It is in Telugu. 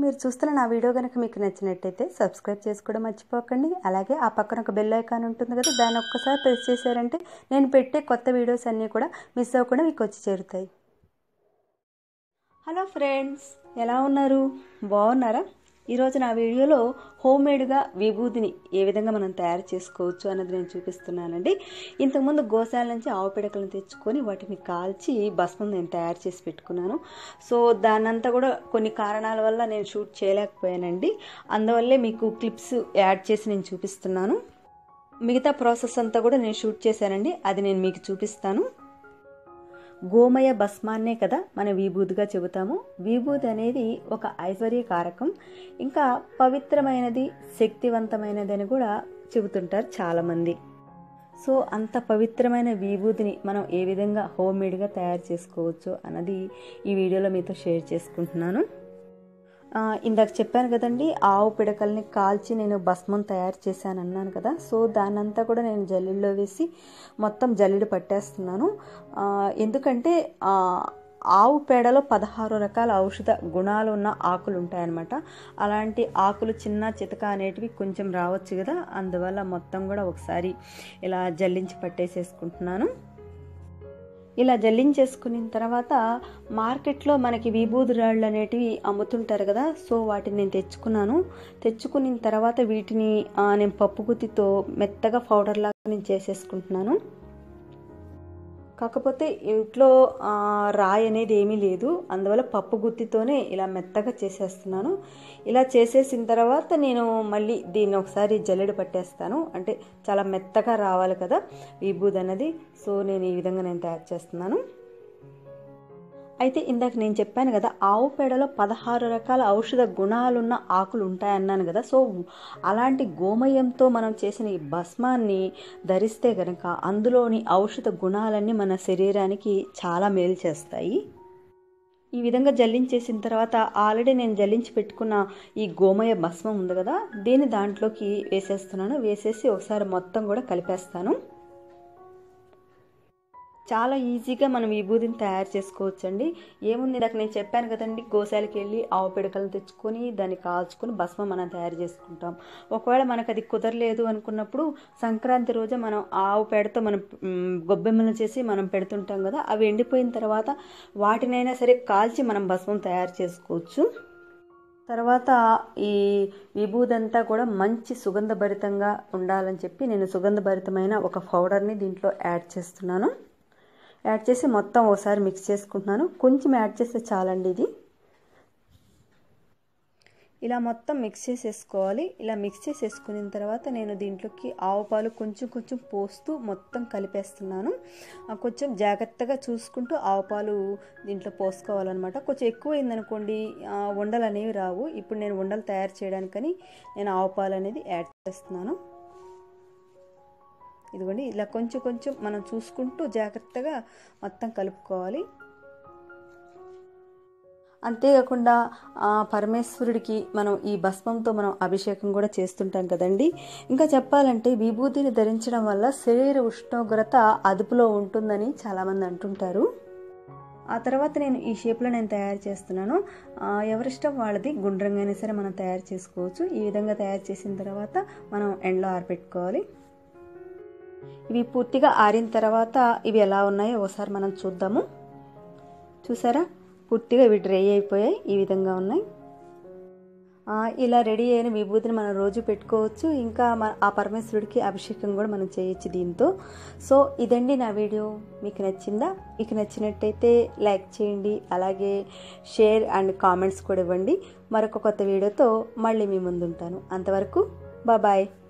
మీరు చూస్తున్న నా వీడియో కనుక మీకు నచ్చినట్టయితే సబ్స్క్రైబ్ చేసుకోవడం మర్చిపోకండి అలాగే ఆ పక్కన ఒక బెల్ ఐకాన్ ఉంటుంది కదా దాన్ని ఒక్కసారి ప్రెస్ చేశారంటే నేను పెట్టే కొత్త వీడియోస్ అన్నీ కూడా మిస్ అవ్వకుండా మీకు వచ్చి చేరుతాయి హలో ఫ్రెండ్స్ ఎలా ఉన్నారు బాగున్నారా ఈరోజు నా వీడియోలో హోమ్ మేడ్గా విభూతిని ఏ విధంగా మనం తయారు చేసుకోవచ్చు అన్నది నేను చూపిస్తున్నానండి ఇంతకుముందు గోశాల నుంచి ఆవు పిడకలను తెచ్చుకొని వాటిని కాల్చి భస్మం నేను తయారు చేసి పెట్టుకున్నాను సో దాన్నంతా కూడా కొన్ని కారణాల వల్ల నేను షూట్ చేయలేకపోయానండి అందువల్లే మీకు క్లిప్స్ యాడ్ చేసి నేను చూపిస్తున్నాను మిగతా ప్రాసెస్ అంతా కూడా నేను షూట్ చేశానండి అది నేను మీకు చూపిస్తాను గోమయ భస్మాన్నే కదా మన విభూతిగా చెబుతాము విభూతి అనేది ఒక ఐశ్వర్యకారకం ఇంకా పవిత్రమైనది శక్తివంతమైనది అని కూడా చెబుతుంటారు చాలామంది సో అంత పవిత్రమైన విభూతిని మనం ఏ విధంగా హోమ్ మేడ్గా తయారు చేసుకోవచ్చు అన్నది ఈ వీడియోలో మీతో షేర్ చేసుకుంటున్నాను ఇందాక చెప్పాను కదండి ఆవు పిడకల్ని కాల్చి నేను భస్మం తయారు చేశాను అన్నాను కదా సో దాన్నంతా కూడా నేను జల్లెల్లో వేసి మొత్తం జల్లెడు పట్టేస్తున్నాను ఎందుకంటే ఆవు పేడలో పదహారు రకాల ఔషధ గుణాలు ఉన్న ఆకులు ఉంటాయన్నమాట అలాంటి ఆకులు చిన్న చితక అనేటివి కొంచెం రావచ్చు కదా అందువల్ల మొత్తం కూడా ఒకసారి ఇలా జల్లించి పట్టేసేసుకుంటున్నాను ఇలా జల్లించేసుకున్న తర్వాత మార్కెట్లో మనకి విభూది రాళ్ళు అనేటివి అమ్ముతుంటారు కదా సో వాటిని నేను తెచ్చుకున్నాను తెచ్చుకున్న తర్వాత వీటిని నేను పప్పు గుత్తితో మెత్తగా పౌడర్ లాగా నేను చేసేసుకుంటున్నాను కాకపోతే ఇంట్లో రాయి అనేది ఏమీ లేదు అందువల్ల పప్పు గుత్తితోనే ఇలా మెత్తగా చేసేస్తున్నాను ఇలా చేసేసిన తర్వాత నేను మళ్ళీ దీన్ని ఒకసారి జల్లెడ పట్టేస్తాను అంటే చాలా మెత్తగా రావాలి కదా విభూది అన్నది సో నేను ఈ విధంగా నేను తయారు చేస్తున్నాను అయితే ఇందాక నేను చెప్పాను కదా ఆవు పేడలో పదహారు రకాల ఔషధ గుణాలున్న ఆకులు ఉంటాయన్నాను కదా సో అలాంటి గోమయంతో మనం చేసిన ఈ భస్మాన్ని ధరిస్తే కనుక అందులోని ఔషధ గుణాలన్నీ మన శరీరానికి చాలా మేలు చేస్తాయి ఈ విధంగా జల్లించేసిన తర్వాత ఆల్రెడీ నేను జల్లించి పెట్టుకున్న ఈ గోమయ భస్మం ఉంది కదా దీన్ని దాంట్లోకి వేసేస్తున్నాను వేసేసి ఒకసారి మొత్తం కూడా కలిపేస్తాను చాలా ఈజీగా మనం విభూతిని తయారు చేసుకోవచ్చండి ఏముంది ఇందాక నేను చెప్పాను కదండి గోశాలకి వెళ్ళి ఆవు పిడకలను తెచ్చుకొని దాన్ని కాల్చుకొని భస్మం మనం తయారు చేసుకుంటాం ఒకవేళ మనకు అది కుదరలేదు అనుకున్నప్పుడు సంక్రాంతి రోజు మనం ఆవు పేడతో మనం గొబ్బెమ్మలు చేసి మనం పెడుతుంటాం కదా అవి ఎండిపోయిన తర్వాత వాటినైనా సరే కాల్చి మనం భస్మం తయారు చేసుకోవచ్చు తర్వాత ఈ విభూదంతా కూడా మంచి సుగంధభరితంగా ఉండాలని చెప్పి నేను సుగంధభరితమైన ఒక పౌడర్ని దీంట్లో యాడ్ చేస్తున్నాను యాడ్ చేసి మొత్తం ఒకసారి మిక్స్ చేసుకుంటున్నాను కొంచెం యాడ్ చేస్తే చాలండి ఇది ఇలా మొత్తం మిక్స్ చేసేసుకోవాలి ఇలా మిక్స్ చేసేసుకున్న తర్వాత నేను దీంట్లోకి ఆవు పాలు కొంచెం కొంచెం పోస్తూ మొత్తం కలిపేస్తున్నాను కొంచెం జాగ్రత్తగా చూసుకుంటూ ఆవు పాలు దీంట్లో పోసుకోవాలన్నమాట కొంచెం ఎక్కువ అయిందనుకోండి ఉండలు అనేవి రావు ఇప్పుడు నేను ఉండలు తయారు చేయడానికని నేను ఆవు పాలు అనేది యాడ్ చేస్తున్నాను ఇదిగోండి ఇలా కొంచెం కొంచెం మనం చూసుకుంటూ జాగ్రత్తగా మొత్తం కలుపుకోవాలి అంతేకాకుండా పరమేశ్వరుడికి మనం ఈ భస్మంతో మనం అభిషేకం కూడా చేస్తుంటాం కదండి ఇంకా చెప్పాలంటే విభూతిని ధరించడం వల్ల శరీర ఉష్ణోగ్రత అదుపులో ఉంటుందని చాలామంది అంటుంటారు ఆ తర్వాత నేను ఈ షేప్లో నేను తయారు చేస్తున్నాను ఎవరిష్టం వాళ్ళది గుండ్రంగా అయినా సరే మనం తయారు చేసుకోవచ్చు ఈ విధంగా తయారు చేసిన తర్వాత మనం ఎండలో ఆరబెట్టుకోవాలి ఇవి పూర్తిగా ఆరిన తర్వాత ఇవి ఎలా ఉన్నాయో ఒకసారి మనం చూద్దాము చూసారా పూర్తిగా ఇవి డ్రై అయిపోయాయి ఈ విధంగా ఉన్నాయి ఇలా రెడీ అయిన విభూతిని మనం రోజు పెట్టుకోవచ్చు ఇంకా ఆ పరమేశ్వరుడికి అభిషేకం కూడా మనం చేయొచ్చు దీంతో సో ఇదండి నా వీడియో మీకు నచ్చిందా మీకు నచ్చినట్టయితే లైక్ చేయండి అలాగే షేర్ అండ్ కామెంట్స్ కూడా ఇవ్వండి మరొక కొత్త వీడియోతో మళ్ళీ మీ ముందుంటాను అంతవరకు బాయ్